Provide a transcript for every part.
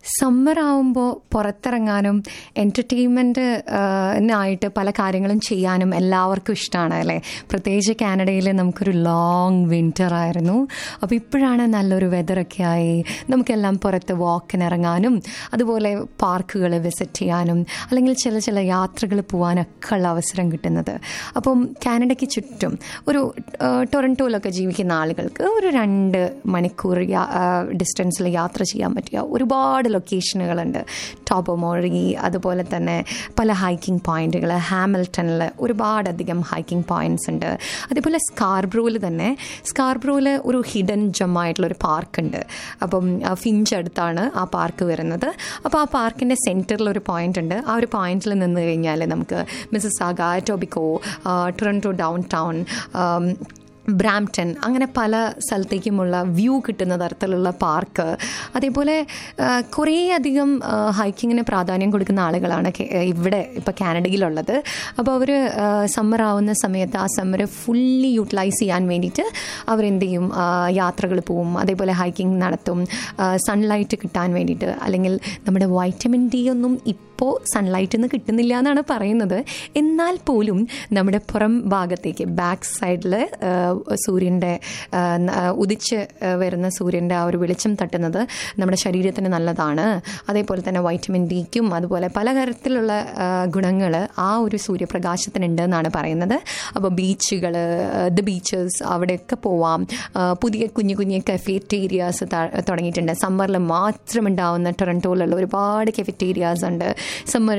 summer ആവുമ്പോൾ പുറത്തിറങ്ങാനും entertainment ആയിട്ട് പല കാര്യങ്ങളും ചെയ്യാനും എല്ലാവർക്കും ഇഷ്ടമാണ് അല്ലേ പ്രത്യേകിച്ച് കാനഡയിൽ നമുക്കൊരു ലോങ് വിൻ്റർ ആയിരുന്നു അപ്പോൾ ഇപ്പോഴാണ് നല്ലൊരു വെതറൊക്കെ ആയി നമുക്കെല്ലാം പുറത്ത് വാക്കിന് ഇറങ്ങാനും അതുപോലെ പാർക്കുകൾ വിസിറ്റ് ചെയ്യാനും അല്ലെങ്കിൽ ചില ചില യാത്രകൾ പോകാനൊക്കെ ഉള്ള അവസരം കിട്ടുന്നത് അപ്പം കാനഡയ്ക്ക് ചുറ്റും ഒരു ടൊറൻറ്റോയിലൊക്കെ ജീവിക്കുന്ന ആളുകൾക്ക് ഒരു രണ്ട് മണിക്കൂർ ഡിസ്റ്റൻസിൽ യാത്ര ചെയ്യാൻ പറ്റിയ ഒരുപാട് ലൊക്കേഷനുകളുണ്ട് ടോബോമോറി അതുപോലെ തന്നെ പല ഹൈക്കിംഗ് പോയിന്റുകൾ ഹാമിൽട്ടണിൽ ഒരുപാടധികം ഹൈക്കിംഗ് പോയിന്റ്സ് ഉണ്ട് അതേപോലെ സ്കാർബ്രൂവിൽ തന്നെ സ്കാർബ്രൂവിൽ ഒരു ഹിഡൻ ജമ്മായിട്ടുള്ള ഒരു പാർക്ക് ഉണ്ട് അപ്പം ഫിഞ്ച് അടുത്താണ് ആ പാർക്ക് വരുന്നത് അപ്പോൾ ആ പാർക്കിൻ്റെ സെൻറ്ററിൽ ഒരു പോയിന്റ് ഉണ്ട് ആ ഒരു പോയിന്റിൽ നിന്ന് കഴിഞ്ഞാൽ നമുക്ക് Mississauga Etobicoke Toronto downtown Brampton അങ്ങനെ പല സ്ഥലത്തേക്കുമുള്ള വ്യൂ കിട്ടുന്ന തരത്തിലുള്ള പാർക്ക് അതേപോലെ കുറേ അധികം ഹൈക്കിങ്ങിന് പ്രാധാന്യം കൊടുക്കുന്ന ആളുകളാണ് ഇവിടെ ഇപ്പോൾ കാനഡയിലുള്ളത് അപ്പോൾ അവർ സമ്മർ ആവുന്ന സമയത്ത് ആ സമ്മർ ഫുള്ളി യൂട്ടിലൈസ് ചെയ്യാൻ വേണ്ടിയിട്ട് അവരെന്ത് ചെയ്യും യാത്രകൾ പോവും അതേപോലെ ഹൈക്കിംഗ് നടത്തും സൺലൈറ്റ് കിട്ടാൻ വേണ്ടിയിട്ട് അല്ലെങ്കിൽ നമ്മുടെ വൈറ്റമിൻ ഡി ഒന്നും ഇപ്പോൾ സൺലൈറ്റിൽ നിന്ന് കിട്ടുന്നില്ല എന്നാണ് പറയുന്നത് എന്നാൽ പോലും നമ്മുടെ പുറം ഭാഗത്തേക്ക് ബാക്ക് സൈഡിൽ സൂര്യൻ്റെ ഉദിച്ച് വരുന്ന സൂര്യൻ്റെ ആ ഒരു വെളിച്ചം തട്ടുന്നത് നമ്മുടെ ശരീരത്തിന് നല്ലതാണ് അതേപോലെ തന്നെ വൈറ്റമിൻ ഡിക്കും അതുപോലെ പല തരത്തിലുള്ള ഗുണങ്ങൾ ആ ഒരു സൂര്യപ്രകാശത്തിനുണ്ട് എന്നാണ് പറയുന്നത് അപ്പോൾ ബീച്ചുകൾ ദ ബീച്ചസ് അവിടെയൊക്കെ പോവാം പുതിയ കുഞ്ഞു കുഞ്ഞു കഫേറ്റേരിയാസ് തുടങ്ങിയിട്ടുണ്ട് സമ്മറിൽ മാത്രം ഉണ്ടാവുന്ന ടൊറൻറ്റോയിലുള്ള ഒരുപാട് കഫറ്റേരിയാസ് ഉണ്ട് സമ്മർ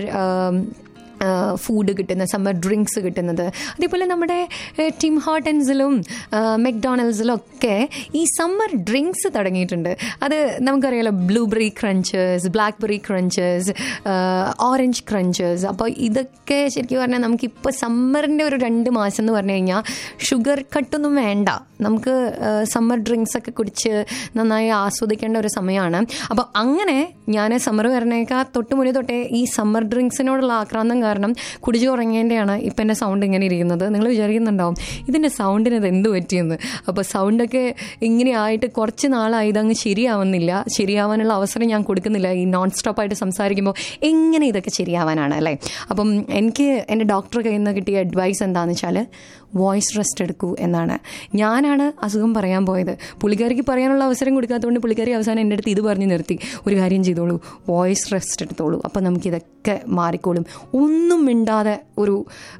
ഫുഡ് കിട്ടുന്ന സമ്മർ ഡ്രിങ്ക്സ് കിട്ടുന്നത് അതേപോലെ നമ്മുടെ ടിം ഹോട്ടൻസിലും മെക്ഡോണൽഡ്സിലും ഒക്കെ ഈ സമ്മർ ഡ്രിങ്ക്സ് തുടങ്ങിയിട്ടുണ്ട് അത് നമുക്കറിയാലോ blueberry crunchers blackberry crunchers orange crunchers അപ്പോൾ ഇതൊക്കെ ശരിക്കും പറഞ്ഞാൽ നമുക്കിപ്പോൾ സമ്മറിൻ്റെ ഒരു രണ്ട് മാസം എന്ന് പറഞ്ഞു കഴിഞ്ഞാൽ ഷുഗർ കട്ടൊന്നും വേണ്ട നമുക്ക് സമ്മർ ഡ്രിങ്ക്സ് ഒക്കെ കുടിച്ച് നന്നായി ആസ്വദിക്കേണ്ട ഒരു സമയമാണ് അപ്പോൾ അങ്ങനെ ഞാൻ സമ്മർ വരണേക്കാൾ തൊട്ട് മുന്നേ തൊട്ടേ ഈ സമ്മർ ഡ്രിങ്ക്സിനോടുള്ള ആക്രാന്തം കാരണം കുടിച്ചു തുടങ്ങേണ്ടതാണ് ഇപ്പം എൻ്റെ സൗണ്ട് ഇങ്ങനെ ഇരിക്കുന്നത് നിങ്ങൾ വിചാരിക്കുന്നുണ്ടാവും ഇതിൻ്റെ സൗണ്ടിന് ഇത് എന്ത് പറ്റിയെന്ന് അപ്പോൾ സൗണ്ടൊക്കെ ഇങ്ങനെ ആയിട്ട് കുറച്ച് നാളായി ഇതങ്ങ് ശരിയാവുന്നില്ല ശരിയാവാനുള്ള അവസരം ഞാൻ കൊടുക്കുന്നില്ല ഈ നോൺ സ്റ്റോപ്പായിട്ട് സംസാരിക്കുമ്പോൾ എങ്ങനെ ഇതൊക്കെ ശരിയാവാനാണ് അല്ലേ അപ്പം എനിക്ക് എൻ്റെ ഡോക്ടർ കയ്യിൽ നിന്ന് കിട്ടിയ അഡ്വൈസ് എന്താണെന്ന് വെച്ചാൽ വോയിസ് റെസ്റ്റ് എടുക്കൂ എന്നാണ് ഞാനാണ് അസുഖം പറയാൻ പോയത് പുള്ളിക്കാരിക്ക് പറയാനുള്ള അവസരം കൊടുക്കാത്തതുകൊണ്ട് പുള്ളിക്കാരി അവസാനം എൻ്റെ അടുത്ത് ഇത് പറഞ്ഞു നിർത്തി ഒരു കാര്യം ചെയ്തോളൂ വോയിസ് റെസ്റ്റ് എടുത്തോളൂ അപ്പം നമുക്കിതൊക്കെ മാറിക്കോളും ഒന്നും മിണ്ടാതെ ഒരു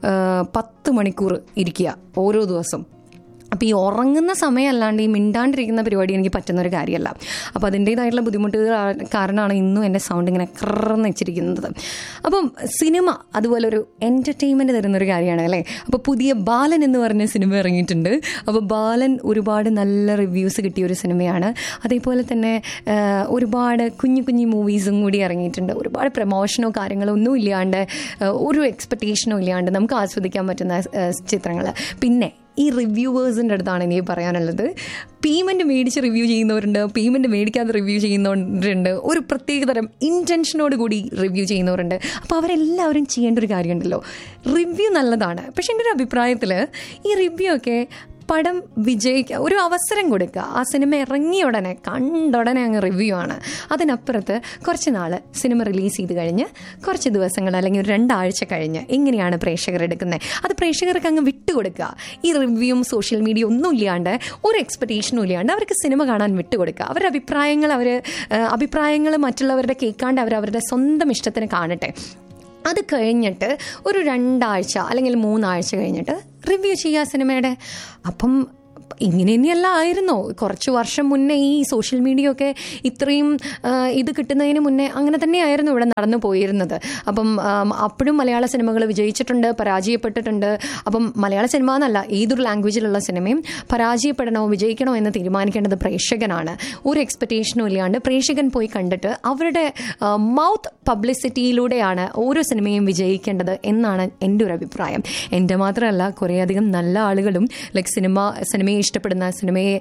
പത്ത് മണിക്കൂർ ഇരിക്കുക ഓരോ ദിവസം അപ്പോൾ ഈ ഉറങ്ങുന്ന സമയമല്ലാണ്ട് ഈ മിണ്ടാണ്ടിരിക്കുന്ന പരിപാടി എനിക്ക് പറ്റുന്ന ഒരു കാര്യമല്ല അപ്പോൾ അതിൻ്റേതായിട്ടുള്ള ബുദ്ധിമുട്ടുകൾ കാരണമാണ് ഇന്നും എൻ്റെ സൗണ്ട് ഇങ്ങനെ കറന്ന് വെച്ചിരിക്കുന്നത് അപ്പം സിനിമ അതുപോലെ ഒരു എൻ്റർടൈൻമെൻറ്റ് തരുന്നൊരു കാര്യമാണ് അല്ലേ അപ്പോൾ പുതിയ ബാലൻ എന്ന് പറഞ്ഞ സിനിമ ഇറങ്ങിയിട്ടുണ്ട് അപ്പോൾ ബാലൻ ഒരുപാട് നല്ല റിവ്യൂസ് കിട്ടിയ ഒരു സിനിമയാണ് അതേപോലെ തന്നെ ഒരുപാട് കുഞ്ഞു കുഞ്ഞു മൂവീസും കൂടി ഇറങ്ങിയിട്ടുണ്ട് ഒരുപാട് പ്രമോഷനോ കാര്യങ്ങളോ ഒന്നും ഇല്ലാണ്ട് ഒരു എക്സ്പെക്റ്റേഷനോ ഇല്ലാണ്ട് നമുക്ക് ആസ്വദിക്കാൻ പറ്റുന്ന ചിത്രങ്ങൾ പിന്നെ ഈ റിവ്യൂവേഴ്സിൻ്റെ അടുത്താണ് എനിക്ക് പറയാനുള്ളത് പേയ്മെൻറ്റ് മേടിച്ച് റിവ്യൂ ചെയ്യുന്നവരുണ്ട് പേയ്മെൻറ്റ് മേടിക്കാതെ റിവ്യൂ ചെയ്യുന്നവരുണ്ട് ഒരു പ്രത്യേകതരം ഇൻറ്റൻഷനോട് കൂടി റിവ്യൂ ചെയ്യുന്നവരുണ്ട് അപ്പോൾ അവരെല്ലാവരും ചെയ്യേണ്ട ഒരു കാര്യമുണ്ടല്ലോ റിവ്യൂ നല്ലതാണ് പക്ഷേ എൻ്റെ ഒരു അഭിപ്രായത്തിൽ ഈ റിവ്യൂ ഒക്കെ പടം വിജയിക്കുക ഒരു അവസരം കൊടുക്കുക ആ സിനിമ ഇറങ്ങിയ ഉടനെ കണ്ടുടനെ അങ്ങ് റിവ്യൂ ആണ് അതിനപ്പുറത്ത് കുറച്ച് നാൾ സിനിമ റിലീസ് ചെയ്ത് കഴിഞ്ഞ് കുറച്ച് ദിവസങ്ങൾ അല്ലെങ്കിൽ ഒരു രണ്ടാഴ്ച കഴിഞ്ഞ് എങ്ങനെയാണ് പ്രേക്ഷകർ എടുക്കുന്നത് അത് പ്രേക്ഷകർക്ക് അങ്ങ് വിട്ടുകൊടുക്കുക ഈ റിവ്യൂവും സോഷ്യൽ മീഡിയ ഒന്നും ഇല്ലാണ്ട് ഒരു എക്സ്പെക്റ്റേഷനും ഇല്ലാണ്ട് അവർക്ക് സിനിമ കാണാൻ വിട്ടുകൊടുക്കുക അവരുടെ അഭിപ്രായങ്ങൾ അവർ അഭിപ്രായങ്ങൾ മറ്റുള്ളവരുടെ കേൾക്കാണ്ട് അവർ അവരുടെ സ്വന്തം ഇഷ്ടത്തിന് കാണട്ടെ അത് കഴിഞ്ഞിട്ട് ഒരു രണ്ടാഴ്ച അല്ലെങ്കിൽ മൂന്നാഴ്ച കഴിഞ്ഞിട്ട് റിവ്യൂ ചെയ്യുക സിനിമയുടെ അപ്പം ഇങ്ങനെ തന്നെയല്ല ആയിരുന്നോ കുറച്ച് വർഷം മുന്നേ ഈ സോഷ്യൽ മീഡിയ ഒക്കെ ഇത്രയും ഇത് കിട്ടുന്നതിന് മുന്നേ അങ്ങനെ തന്നെയായിരുന്നു ഇവിടെ നടന്നു പോയിരുന്നത് അപ്പം അപ്പോഴും മലയാള സിനിമകൾ വിജയിച്ചിട്ടുണ്ട് പരാജയപ്പെട്ടിട്ടുണ്ട് അപ്പം മലയാള സിനിമ എന്നല്ല ഏതൊരു ലാംഗ്വേജിലുള്ള സിനിമയും പരാജയപ്പെടണോ വിജയിക്കണോ എന്ന് തീരുമാനിക്കേണ്ടത് പ്രേക്ഷകനാണ് ഒരു എക്സ്പെക്റ്റേഷനും ഇല്ലാണ്ട് പ്രേക്ഷകൻ പോയി കണ്ടിട്ട് അവരുടെ മൗത്ത് പബ്ലിസിറ്റിയിലൂടെയാണ് ഓരോ സിനിമയും വിജയിക്കേണ്ടത് എന്നാണ് എൻ്റെ ഒരു അഭിപ്രായം എൻ്റെ മാത്രമല്ല കുറേയധികം നല്ല ആളുകളും ലൈക്ക് സിനിമ സിനിമയെ ഇഷ്ടപ്പെടുന്ന സിനിമയെ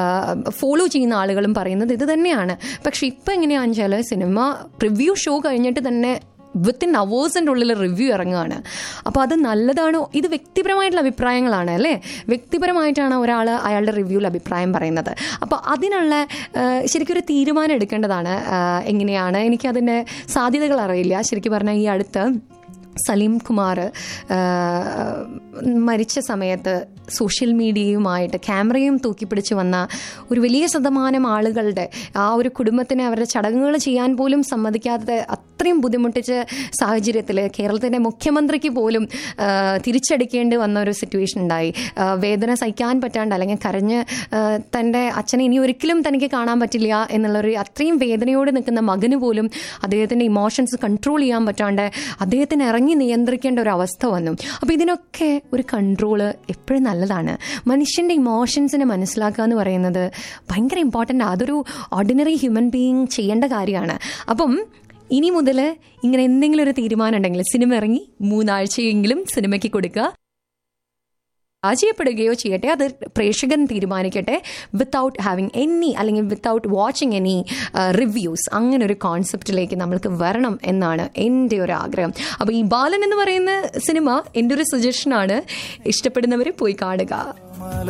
ഫോളോ ചെയ്യുന്ന ആളുകളും പറയുന്നത് ഇത് തന്നെയാണ് പക്ഷെ ഇപ്പം എങ്ങനെയാണെന്ന് വെച്ചാൽ സിനിമ പ്രിവ്യൂ ഷോ കഴിഞ്ഞിട്ട് തന്നെ വിത്തിൻ അവേഴ്സിൻ്റെ ഉള്ളിൽ റിവ്യൂ ഇറങ്ങുകയാണ് അപ്പോൾ അത് നല്ലതാണോ ഇത് വ്യക്തിപരമായിട്ടുള്ള അഭിപ്രായങ്ങളാണ് അല്ലേ വ്യക്തിപരമായിട്ടാണ് ഒരാൾ അയാളുടെ റിവ്യൂവിൽ അഭിപ്രായം പറയുന്നത് അപ്പോൾ അതിനുള്ള ആ, ശരിക്കും ഒരു തീരുമാനം എടുക്കേണ്ടതാണ് ആ, എങ്ങനെയാണ് എനിക്കതിൻ്റെ സാധ്യതകൾ അറിയില്ല ശരിക്കും പറഞ്ഞാൽ ഈ അടുത്ത് സലീം കുമാർ ആ, മരിച്ച സമയത്ത് സോഷ്യൽ മീഡിയയുമായിട്ട് ക്യാമറയും തൂക്കിപ്പിടിച്ച് വന്ന ഒരു വലിയ ശതമാനം ആളുകളുടെ ആ ഒരു കുടുംബത്തിന് അവരുടെ ചടങ്ങുകൾ ചെയ്യാൻ പോലും സമ്മതിക്കാത്ത അത്രയും ബുദ്ധിമുട്ടിച്ച സാഹചര്യത്തിൽ കേരളത്തിൻ്റെ മുഖ്യമന്ത്രിക്ക് പോലും ആ, തിരിച്ചടിക്കേണ്ടി വന്ന ഒരു സിറ്റുവേഷൻ ഉണ്ടായി ആ, വേദന സഹിക്കാൻ പറ്റാണ്ട് അല്ലെങ്കിൽ കരഞ്ഞ് ആ, തൻ്റെ അച്ഛനെ ഇനി ഒരിക്കലും തനിക്ക് കാണാൻ പറ്റില്ല എന്നുള്ളൊരു അത്രയും വേദനയോട് നിൽക്കുന്ന മകന് പോലും അദ്ദേഹത്തിൻ്റെ ഇമോഷൻസ് കൺട്രോൾ ചെയ്യാൻ പറ്റാണ്ട് അദ്ദേഹത്തിന് ഇറങ്ങി നിയന്ത്രിക്കേണ്ട ഒരു അവസ്ഥ വന്നു അപ്പോൾ ഇതിനൊക്കെ ഒരു കൺട്രോള് എപ്പോഴും നല്ലതാണ് മനുഷ്യൻ്റെ ഇമോഷൻസിനെ മനസ്സിലാക്കുക എന്ന് പറയുന്നത് ഭയങ്കര ഇമ്പോർട്ടൻ്റ് അതൊരു ഓർഡിനറി ഹ്യൂമൻ ബീയിങ് ചെയ്യേണ്ട കാര്യമാണ് അപ്പം ഇനി മുതൽ ഇങ്ങനെ എന്തെങ്കിലും ഒരു തീരുമാനം ഉണ്ടെങ്കിൽ സിനിമ ഇറങ്ങി മൂന്നാഴ്ചയെങ്കിലും സിനിമയ്ക്ക് കൊടുക്കുക പരാജയപ്പെടുകയോ ചെയ്യട്ടെ അത് പ്രേക്ഷകൻ തീരുമാനിക്കട്ടെ വിത്തൗട്ട് ഹാവിങ് എനി അല്ലെങ്കിൽ വിത്തൗട്ട് വാച്ചിങ് എനി റിവ്യൂസ് അങ്ങനെ ഒരു കോൺസെപ്റ്റിലേക്ക് നമ്മൾക്ക് വരണം എന്നാണ് എൻ്റെ ഒരു ആഗ്രഹം അപ്പോൾ ഈ ബാലൻ എന്ന് പറയുന്ന സിനിമ എൻ്റെ ഒരു സജഷനാണ് ഇഷ്ടപ്പെടുന്നവർ പോയി കാണുക